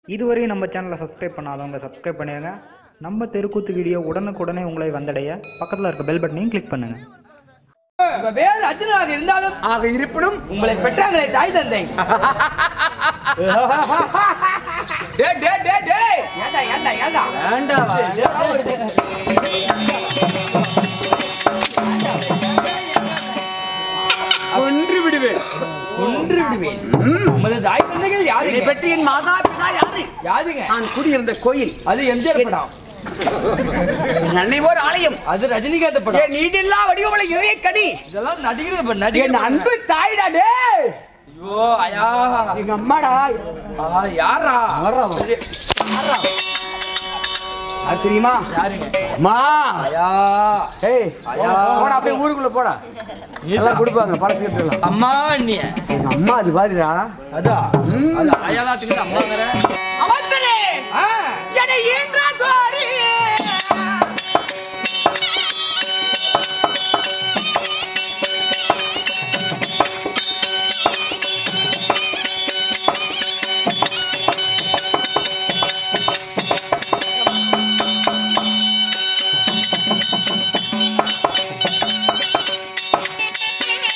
இதுவரையும் நம்ம சேனலை சப்ஸ்கிரைப் பண்ணாதவங்க சப்ஸ்கிரைப் பண்ணிடுங்க நம்ம தெருக்கூத்து வீடியோ உடனுக்குடனே உங்களை வந்தடைய பக்கத்தில் இருக்க பெல் பட்டனையும் கிளிக் பண்ணுங்கள் உங்க வேல் அர்ஜுனனாக இருந்தாலும் ஆக இருப்பினும் உங்களை பெற்றாங்களே தாய் தந்தை டே டே டே டே ஏண்டா ஏண்டா ஏண்டா வேண்டாவா கொன்று விடுவேன் கொன்று விடுவேன் உமது தாய் தந்தைகள் என்னை யாருங்க பற்றி என் மாதா பிதா யாரு யாருங்க நான் குடியிருந்த கோயில் அது எம்ஜிஆர் படம் என் அன்னை ஒரு ஆலயம் அது ரஜினிகாந்த் படம் என் நீடில்லா வடிவமுள்ள இதய கனி இதெல்லாம் நடிகர் இப்ப என் நடிகர் அன்பு தாய்டா டே ஐயோ ஐயா எங்க அம்மாடா ஆ, யாரா அது தெரியுமா யாருங்க அம்மா ஐயா ஏய் ஐயா. போடா அப்படியே ஊருக்குள்ள போடா எல்லாம் கொடுப்பாங்க பழசுக்கிட்டு எல்லாம் அம்மா அண்ணிய எங்க அம்மா அது பாருடா அதான் அது அயாலாத்துக்கு அம்மாங்கிற அவசரே ஆ, என்னை ஈன்றா துவாரி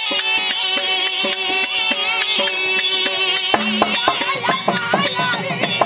Yeah.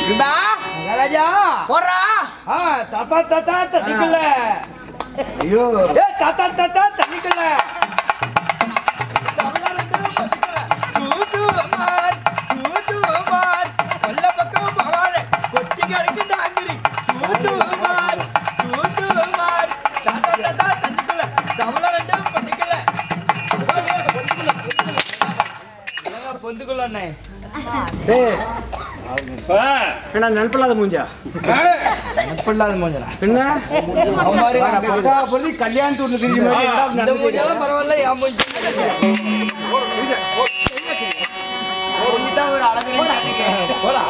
இந்தா மகாராஜா போறா ஆ தாத்தா தாத்தா தண்ணிக்குள்ள ஐயோ ஏ தாத்தா தாத்தா தண்ணிக்குள்ள தூதுவமார், தூதுவமார், கொல்ல பக்கம் பவானே, கொட்டி கிடக்குது அங்கிரி. தூதுவமார், தூதுவமார், தாத்தா, தாத்தா, தண்ணிக்குள்ள, தவளை ரெண்டும் பண்ணிக்கல. ஏங்க, பொந்துக்குள்ள அண்ணே டேய் என்ன நினப்பில்லாத மூஞ்சா எப்படிலாம் மோஞ்சனா என்ன அவன் பாரு, வாடா, அங்க பக்கா பொருதி கல்யாணத்தூர்ல தெரியும் மாதிரி என்னடா இந்த நடந்து மூஞ்செல்லாம் பரவாயில்ல என் மூஞ்சி தான் ஒரு அழகு போடா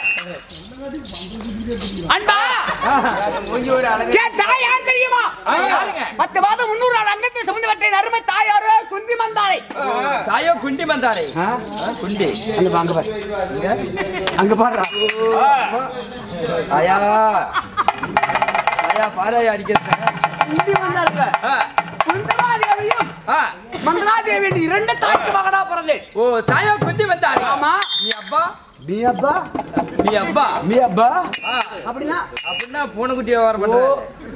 அன்பா மூஞ்சி ஒரு அழகு என் தாய் யார் தெரியுமா ஆ, யாருங்க? பத்து மாதம் முன்னூறு நாள் அங்கத்தை சுமந்துவற்றை அருமை தாயாரோ குந்தி மந்தாரை தாயோ குண்டி வந்தாரே ஆ? குண்டி அங்க பா, அங்க பாரு அங்க பாருடா ஆயா ஆயா பாராயா அடிக்கிறேன் குந்தி மந்தார்ல குந்தமாதேவியும் ஆ மந்தராதேவி என்று இரண்டு தாய்க்கு மகனா பிறந்தேன் ஓ தாயோ குண்டி வந்தாரு ஆமா நீ அப்பா நீ அப்பா நீ அப்பா நீ அப்பா ஆ, அப்படின்னா அப்படின்னா பூனைக்குட்டியை வர பண்றாரு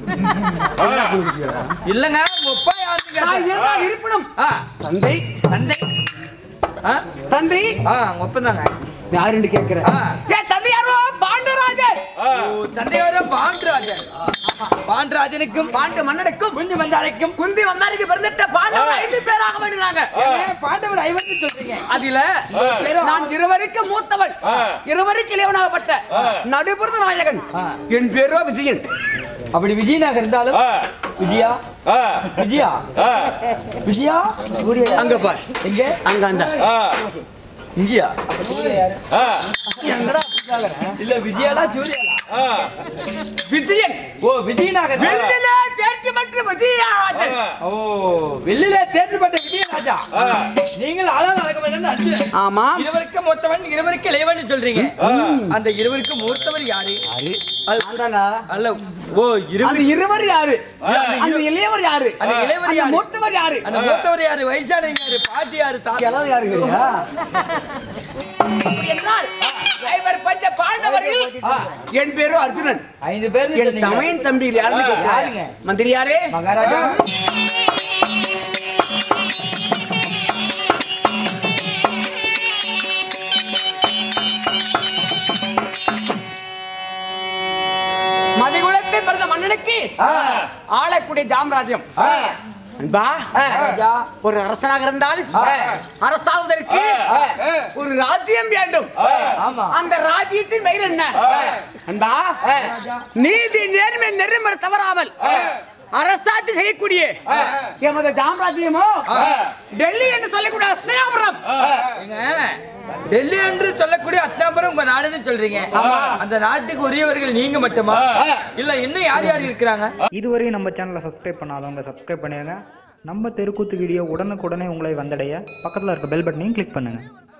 இல்லங்க உங்க அப்பா யாருன்னு தாய் கேட்டேன். இருந்தால் இருப்பினும் ஆ தந்தை தந்தை ஆ தந்தை ஆ உங்க அப்பன் தாங்க யாருன்னு கேக்குறேன் ஆ என் தந்தை யாரோ பாண்டராஜர் ஓ தந்தையோட பாண்டராஜன் பாண்டராஜனுக்கும் பாண்டு மன்னனுக்கும் குண்டி வந்தாரைக்கும் குந்தி மந்தாருக்கு பிறந்துட்ட பாண்டவர் ஐந்து பேராக வேண்டினாங்க ஏன் பாண்டவர் ஐவர்னு சொல்றீங்க அதுல நான் இருவருக்கு மூத்தவன் இருவருக்கு இளையவனாகப்பட்ட நடுபுறத நாயகன் என் பேரோ விஜயன் அப்படி விஜயனாக இருந்தாலும் விஜயா விஜயா விஜயா அங்க பார் எங்க அங்க அந்த இங்கயா இல்ல விஜயாலா சூர்யாலா விஜயன் ஓ விஜயனாக வெள்ளில தேர்ச்சி பெற்ற விஜயராஜன் ஓ வெள்ளில தேர்ந்து பட்ட விஜயராஜா நீங்கள் அதான் நடக்க வேண்டும் அடிச்சு ஆமா இருவருக்கு மூத்தவன் இருவருக்கு இளையவன் சொல்றீங்க அந்த இருவருக்கு மூத்தவர் யாரு நான்தானா? அல்ல ஓ இரு அந்த இருவர் யாரு அந்த இளையவர் யாரு அந்த இளையவர் அந்த யாரு? மூத்தவர் யாரு அந்த மூத்தவர் யாரு வயசானவங்க யாரு பாட்டி யாரு தாத்தா கிழவு யாருங்கய்யா அப்படி என்றால் இவர் பஞ்ச பாண்டவர்கள் என் பேரு அர்ஜுனன் ஐந்து பேர் என் தமையன் தம்பியில் யாருன்னு யாருங்க? கேட்கிறாருங்க மந்திரி யாரு மகாராஜா மதிகுலத்தில் பிறந்த மன்னனுக்கு ஆளக்கூடிய ஜாம்ராஜ்யம் அன்பா ராஜா ஒரு அரசனாக இருந்தால் அரசாவதற்கு ஒரு ராஜ்யம் வேண்டும் ஆமா அந்த ராஜ்யத்தின் பெயர் என்ன அன்பா நீதி நேர்மை நெருமறை தவறாமல் அரசாட்சி செய்யக்கூடிய எமது ஜாம்ராஜ்யமோ டெல்லி என்று சொல்லக்கூடிய அஸ்தினாபுரம் ஏங்க, டெல்லி என்று சொல்லக்கூடிய அஸ்தாபுரம் உங்க நாடுன்னு சொல்றீங்க அந்த நாட்டுக்கு உரியவர்கள் நீங்க மட்டுமா இல்ல இன்னும் யார் யார் இருக்கிறாங்க இதுவரையும் நம்ம சேனலை சப்ஸ்கிரைப் பண்ணாதவங்க சப்ஸ்கிரைப் பண்ணிடுங்க நம்ம தெருக்கூத்து வீடியோ உடனுக்குடனே உங்களை வந்தடைய பக்கத்தில் இருக்க பெல் பட்டனையும் கிளிக் பண்ணுங்கள்